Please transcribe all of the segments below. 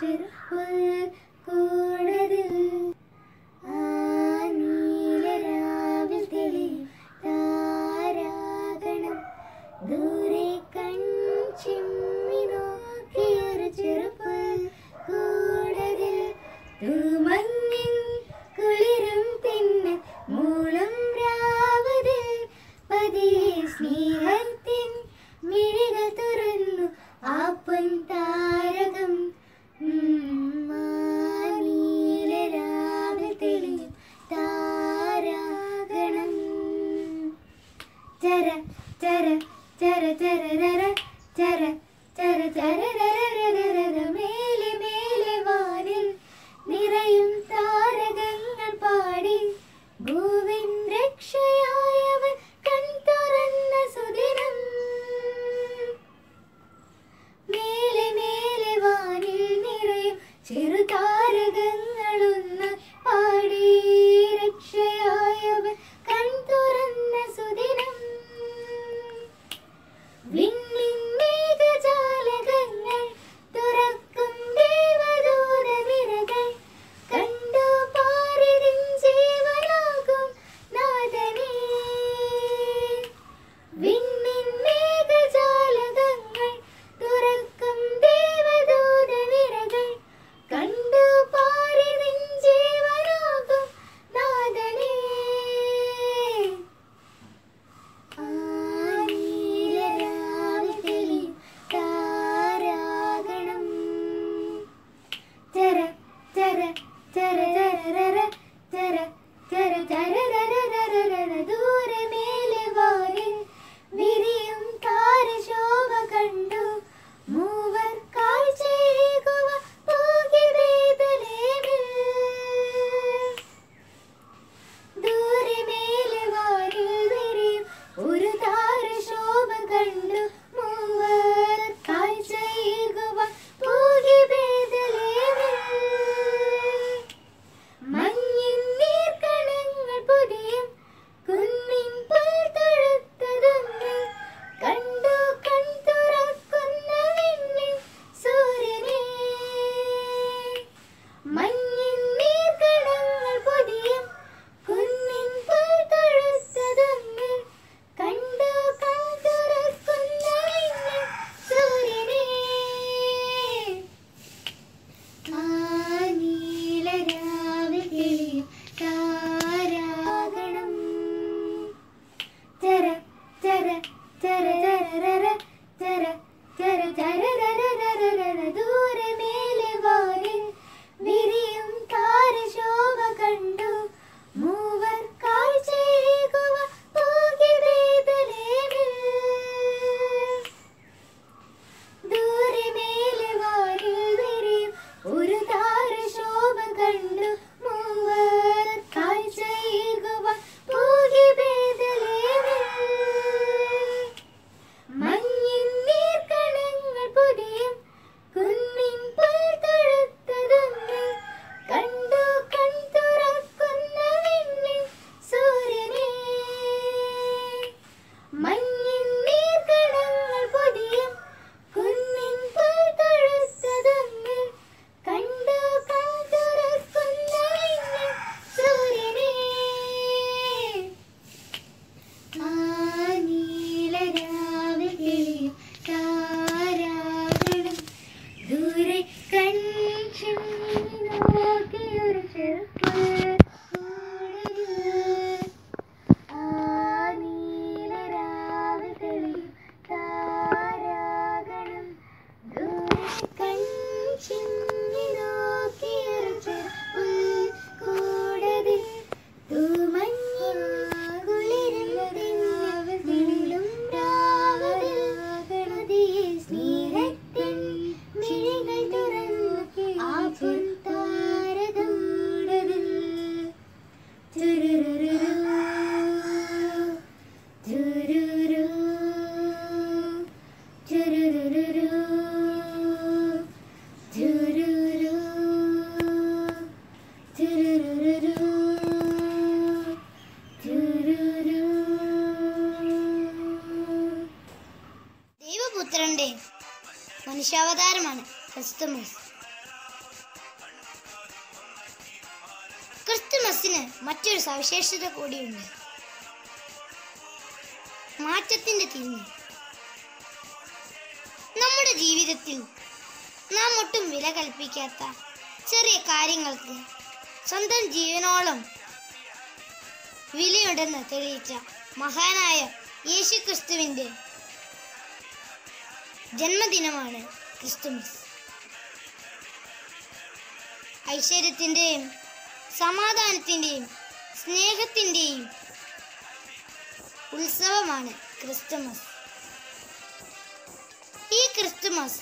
ചെറുപ്പ് കൂടതിൽ ആ നീലരാവിൽ തെളിയും താരാഗണം ദൂരെ കൺചിമ്മി നോക്കിയൊരു ചെറുപ്പ് കൂടതിൽ തൂമഞ്ഞിൻ കുളിരും തിന്ന് മൂളം രാവതിൽ പതിയെ സ്നേഹത്തിൻ മിഴികൾ തുറന്നു ആ പൊൻ താരകം ഉം, ആ നീലരാവിൽ തെളിയും താരാഗണം ചര ചര ചര ചരരര ചര ചര ചരരരരരര മേലെ മേലെ വാനിൽ നിറയും താരകങ്ങൾ പാടി ഭൂവിൻ രക്ഷയായവൻ കൺ തുറന്ന സുദിനം മേലെ മേലെ വാനിൽ നിറയും ചെറുതാരകങ്ങളൊന്ന് പാടി രക്ഷയായവൻ കൺ തുറന്ന സുദിനം വിണ്ണിൻ മേഘജാലകങ്ങൾ തുറക്കും ദേവദൂത നിരകൾ കണ്ടു പാരിതിൻ ജീവനാകും നാഥനേ വിണ്ണിൻ മേഘജാലകങ്ങൾ തുറക്കും ദേവദൂത നിരകൾ കണ്ടു പാരിതിൻ ജീവനാകും നാഥനേ ആ നീലരാവിൽ തെളിയും താരാഗണം ചര ചര ചര ചരരര ചര ചര ചരരരരരര ദൂരെ മേലെ വാനിൽ വിരിയും താരശോഭ കണ്ടു മൂവർ കാഴ്ചയേകുവ പോകി വേദനേമിൽ ദൂരെ മേലെ വാനിൽ വിരിയും ഒരു താരശോഭ കണ്ടു മൂവർ കാഴ്ചയേകുവ പോകി വേദനേമിൽ മഞ്ഞിൻ നീർക്കണങ്ങൾ പൊതിയും കുന്നിൻ പുൽത്തൊഴുത്തതൊന്ന് കണ്ടു കൺ തുറക്കുന്ന വിണ്ണിൻ സൂര്യനെ മഞ്ഞിൻ നീർക്കണങ്ങൾ പൊതിയും കുന്നിൻ പുൽത്തൊഴുത്തതൊന്ന് കണ്ടു കൺ തുറക്കുന്ന വിണ്ണിൻ സൂര്യനെ ആ നീലരാവിൽ കിളിയും താരാഗണം ചര ചര ചര ചരരര ചര ചര ചരരരരരര ദൂരെ മേലെ വാനിൽ വിരിയും താരശോഭ കണ്ടു മൂവർ കാഴ്ചയേകുവ പോകി വേദനേമിൽ ദൂരെ മേലെ വാനിൽ വിരിയും ഒരു താരശോഭ കണ്ടു മൂവർ കാഴ്ചയേകുവ പോകി വേദനേമിൽ മഞ്ഞിൻ നീർക്കണങ്ങൾ പൊതിയും കുന്നിൻ പുൽത്തൊഴുത്തതൊന്ന് കണ്ടു കൺ തുറക്കുന്ന വിണ്ണിൻ സൂര്യനെ മഞ്ഞിൻ നീർക്കണങ്ങൾ പൊതിയും കുന്നിൻ പുൽത്തൊഴുത്തതൊന്ന് കണ്ടു കൺ തുറക്കുന്ന വിണ്ണിൻ സൂര്യനെ ആ നീലരാവിൽ കിളിയും താരാഗണം ദൂരെ കൺചിമ്മി നോക്കിയൊരു ചെറുപ്പ് കൂടരുത്. ആ നീലരാവിൽ തെളിയും താരാഗണം ദൂരെ കൺചിമ്മി നോക്കിയൊരു ചെറുപ്പ് കൂടതിൽ തൂമഞ്ഞിൻ കുളിരും ദിനാവിലും രാവതിൽ ഗണതിയെ സ്നേഹത്തിൻ മിഴികൾ തുറന്നു ആ പൊൻതാരതൂടതിൽ ചുരുരുരു ചുരുരു ചുരുരുരു ചുരുരു ചുരുരുരു ചുരുരു ദൈവപുത്രന്റെ മനുഷ്യാവതാരമാണ് ക്രിസ്തുമസ് ക്രിസ്മസിന് മറ്റൊരു സവിശേഷത കൂടിയുണ്ട് മാറ്റത്തിന്റെ തിരിഞ്ഞ് നമ്മുടെ ജീവിതത്തിൽ നാം ഒട്ടും വില കൽപ്പിക്കാത്ത ചെറിയ കാര്യങ്ങൾക്ക് സ്വന്തം ജീവനോളം വിലയുണ്ടെന്ന് തെളിയിച്ച മഹാനായ യേശു ക്രിസ്തുവിന്റെ ജന്മദിനമാണ് ക്രിസ്തുമസ് ഐശ്വര്യത്തിൻ്റെയും സമാധാനത്തിൻ്റെയും സ്നേഹത്തിൻ്റെയും ഉത്സവമാണ് ക്രിസ്തുമസ് ഈ ക്രിസ്തുമസ്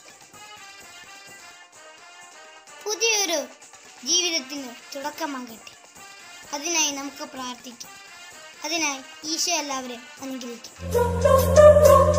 പുതിയൊരു ജീവിതത്തിന് തുടക്കമാകട്ടെ അതിനായി നമുക്ക് പ്രാർത്ഥിക്കാം അതിനായി ഈശോ എല്ലാവരെയും അനുഗ്രഹിക്കും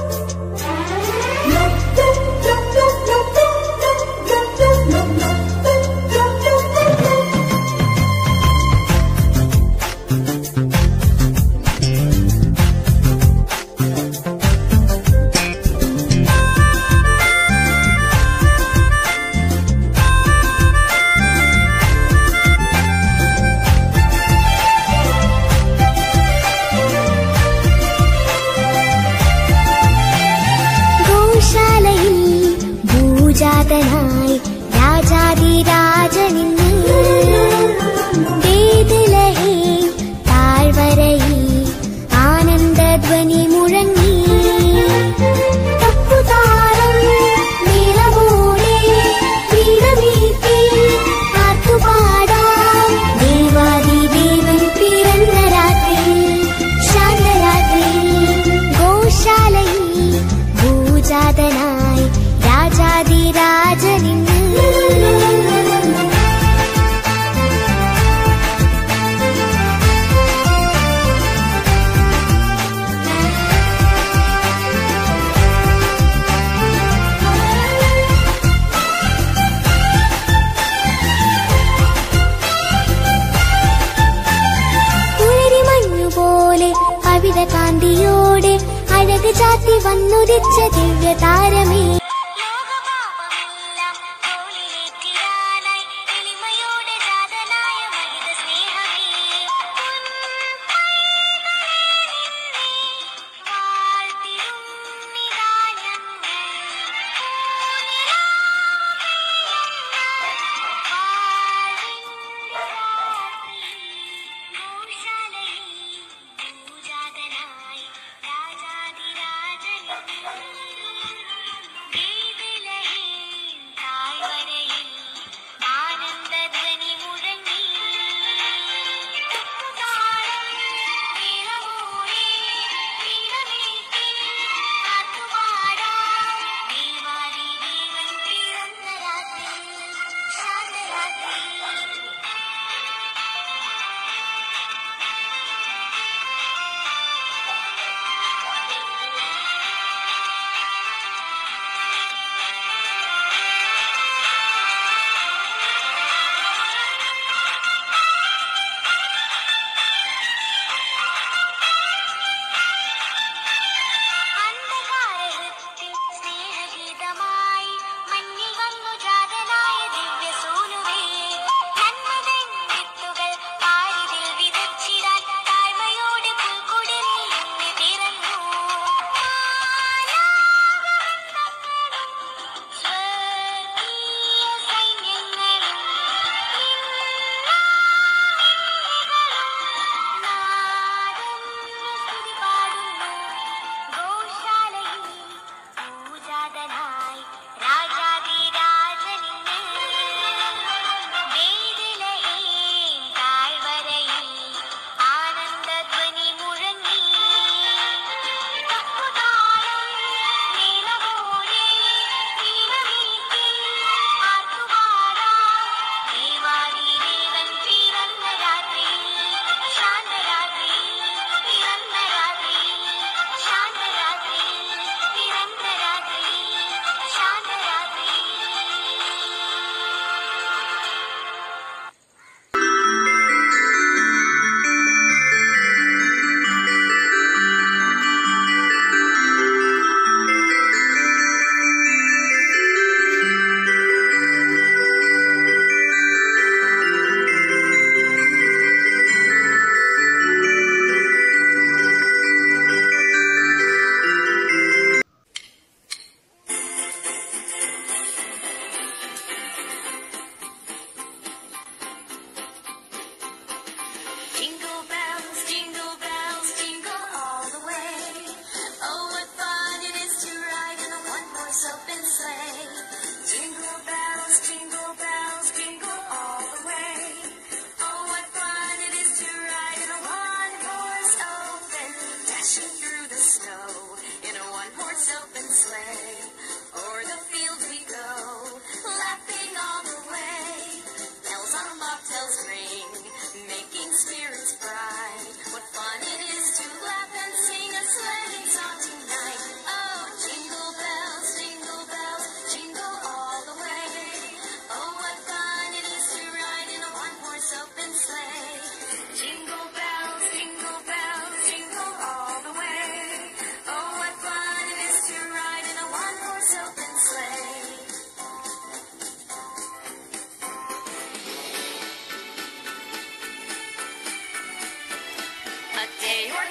ഗോശാലയിൽ ഭൂജാതനായി രാജാതിരാജനിന്ന് വേദലഹേ താഴ്വരയിൽ ആനന്ദധ്വനി മുഴങ്ങി തപ്പുതാരം നിലവോടെ വീണമീട്ടി ആർത്തുപാടാം ദേവാദിദേവൻ പിറന്ന രാത്രി ശാന്തരാത്രി ഗോശാലയിൽ ഭൂജാതനായി രാജാതിരാജനിന്ന് പുലരി മഞ്ഞുപോലെ കവിത കാന്തിയോടെ അഴക് ചാത്തി വന്നുദിച്ച ദിവ്യ താരമേ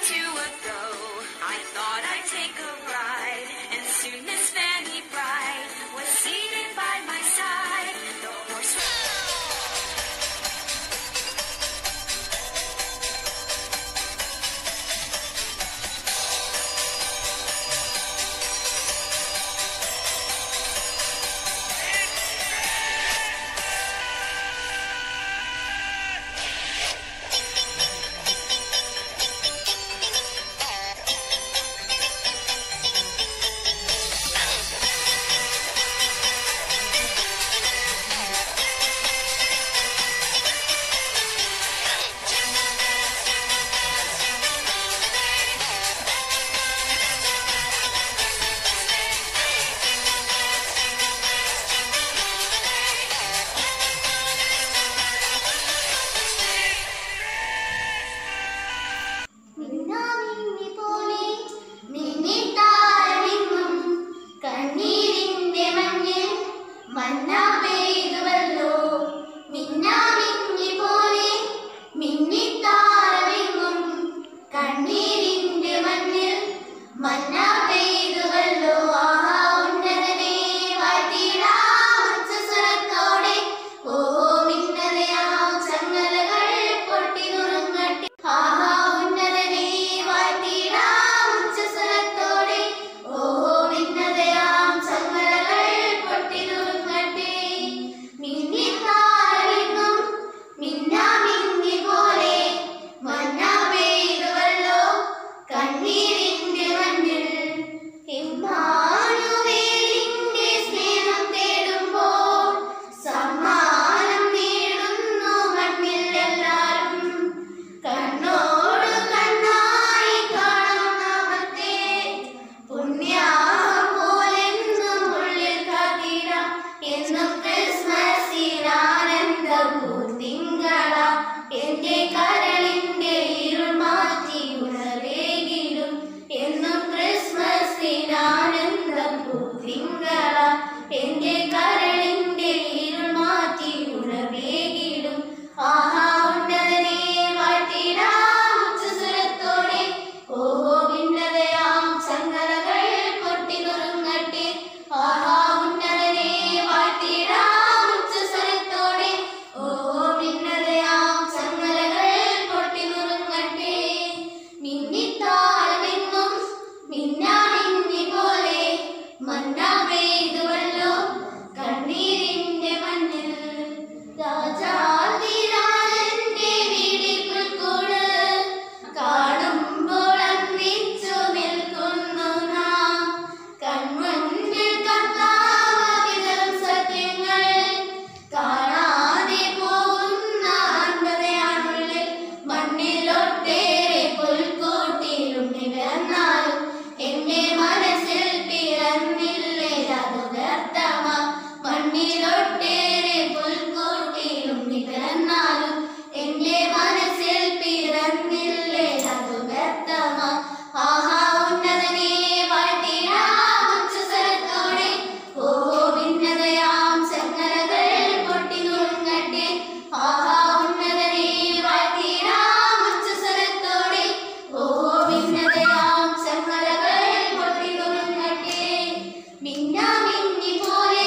two ago, I thought I'd take a ride, and soon Miss Fanny Bright was seated by my side. The horse. മിന്നാമിന്നി പോലെ മിന്നിത്താരമെങ്ങും കണ്ണീരിന്റെ മഞ്ഞിൽ മന്ന പെയ്തുവല്ലോ മിന്നാമിന്നി പോലെ മിന്നിത്താരമെങ്ങും കണ്ണീരിന്റെ മഞ്ഞിൽ മന്ന പെയ്തുവല്ലോ ആഹാ ഉന്നതനെ വാഴ്ത്തിടാം ഉച്ചസ്വരത്തോടെ ഓഹോ മിന്നതയാം ചങ്ങലകൾ പൊട്ടി നുറുങ്ങട്ടെ ആഹാ ഉന്നതനെ വാഴ്ത്തിടാം ഉച്ചസ്വരത്തോടെ ഓഹോ മിന്നതയാം ചങ്ങലകൾ പൊട്ടി നുറുങ്ങട്ടെ മിന്നിത്താരമെങ്ങും മിന്നാമിന്നി പോലെ മന്ന പെയ്തുവല്ലോ കണ്ണീരിന്റെ മഞ്ഞിൽ ഇമ്മാനുവേലിന്റെ സ്നേഹം തേടുമ്പോൾ സമ്മാനം നേടുന്നു മണ്ണിൽ എല്ലാരും കണ്ണോട് കണ്ണായി കാണും നാമത്തെ പുണ്യാഹം പോലെന്നും ഉള്ളിൽ കാത്തിടാം എന്നും ക്രിസ്മസിനാനന്ദ പൂത്തിങ്കള എന്റെ കരളിന്റെ ഇരുൾ മാറ്റി ഉണർവേകിലും എന്നും ക്രിസ്മസിനാനന്ദ പൂത്തിങ്കള എന്റെ കരളിന്റെ ഇരുൾ മാറ്റി ഉണർവേകിലും ആഹാ ഉന്നതനെ വാഴ്ത്തിടാം ഉച്ചസ്വരത്തോടെ ഓഹോ ഭിന്നതയാം ചങ്ങലകൾ പൊട്ടി നുറുങ്ങട്ടെ ആഹാ ഉന്നതനെ വാഴ്ത്തിടാം ഉച്ചസ്വരത്തോടെ ഓഹോ ഭിന്നതയാം ചങ്ങലകൾ പൊട്ടി നുറുങ്ങട്ടെ മിന്നിത്താരമെങ്ങും മിന്നാമിന്നി പോലെ മന്ന പെയ്തുവല്ലോ കണ്ണീരിന്റെ മണ്ണിൽ രാജാതിരാജന്റെ വീടിൽ പുൽക്കൂട് കാണുമ്പോൾ അന്തിച്ചു നിൽക്കുന്നു നാം കൺമുന്നിൽ കർത്താവിതം സത്യങ്ങൾ കാണാതെ പോകുന്ന അന്ധതയാണുള്ളിൽ മണ്ണിലൊട്ടേറെ പുൽക്കൂട്ടിലും നികർന്നാലും എന്റെ മനസ്സിൽ പിറന്നില്ലേ അത് വ്യർത്ഥമാ മണ്ണിലൊട്ടേറെ പുൽക്കൂട്ടിലും നികർന്നാലും എന്റെ മനസ്സിൽ പിറന്നില്ലേ അത് വ്യർത്ഥമാ ആഹാ ഉന്നതനെ വാഴ്ത്തിടാം ഉച്ചസ്വരത്തോടെ ഓഹോ ഭിന്നതയാം ചങ്ങലകൾ പൊട്ടി നുറുങ്ങട്ടെ ആഹാ ഉന്നതനെ വാഴ്ത്തിടാം ഉച്ചസ്വരത്തോടെ ഓഹോ ഭിന്നതയാം ചങ്ങലകൾ പൊട്ടി നുറുങ്ങട്ടെ മിന്നാമിന്നി പോലെ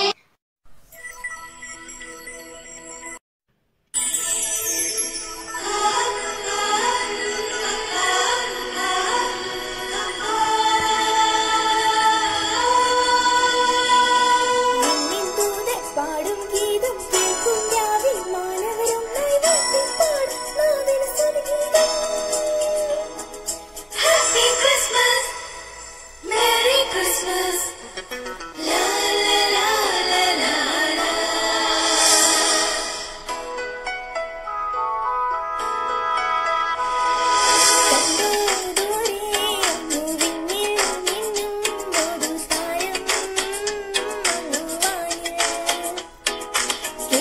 പാടും ഗീതം കേൾക്കും രാവിൽ മാനവരും പാടും നാവിൽ സ്തുതിഗീതം Happy Christmas! Merry Christmas! La la la la la la. കണ്ടോടൂരെ അങ്ങുവിങ്ങിൽ നിന്നും ഒരു താരം അങ്ങുവാനിൽ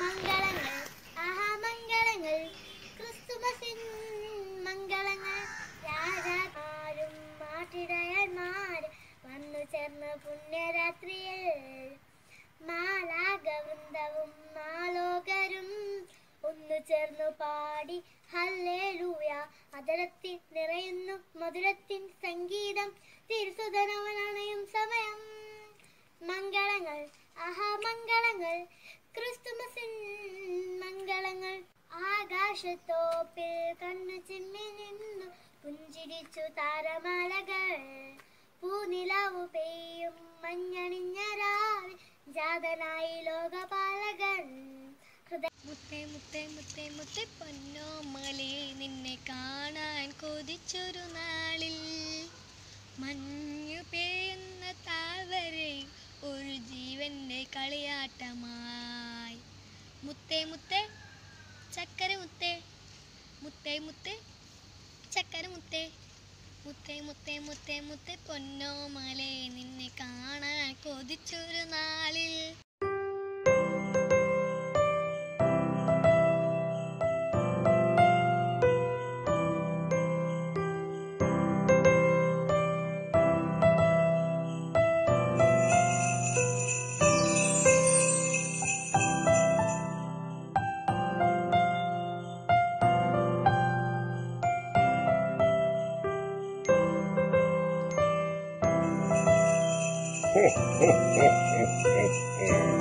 മംഗളങ്ങൾ ആഹാ മംഗളങ്ങൾ ക്രിസ്തുമസിൻ മംഗളങ്ങൾ രാജാമാരും മാട്ടിടയന്മാരും വന്നു ചേർന്ന പുണ്യരാത്രിയിൽ മാലാകവൃന്ദവും മാലോകരും ഒന്നു ചേർന്നു പാടി ഹല്ലേലൂയ അതരത്തിൽ നിറയുന്നു മധുരത്തിൻ സംഗീതം തിരുസുധനവനണയും സമയം മംഗളങ്ങൾ ആഹാ മംഗളങ്ങൾ ക്രിസ്തുമസിൻ മംഗളങ്ങൾ ആകാശത്തോപ്പിൽ കണ്ണു ചിമ്മി നിന്നു പുഞ്ചിരിച്ചു താരമാലകൾ പൂനിലാവു പെയ്യും മഞ്ഞണിഞ്ഞ രാവിൽ ജാതനായി ലോകപാലകൻ മുത്തേ മുത്തേ മുത്തേ മുത്തേ പൊന്നോമലേ നിന്നെ കാണാൻ കൊതിച്ചൊരു നാളിൽ മഞ്ഞു പെയ്യുന്ന താഴ്വരയിൽ ഒരു ജീവന്റെ കളിയാട്ടമായി മുത്തേ മുത്തേ ചക്കര മുത്തേ മുത്തേ മുത്തേ ചക്കര മുത്തേ മുത്തേ മുത്തേ മുത്തേ മുത്തേ പൊന്നോമലേ നിന്നെ കാണാൻ കൊതിച്ചൊരു നാളിൽ ho, ho, ho, ho, ho, ho.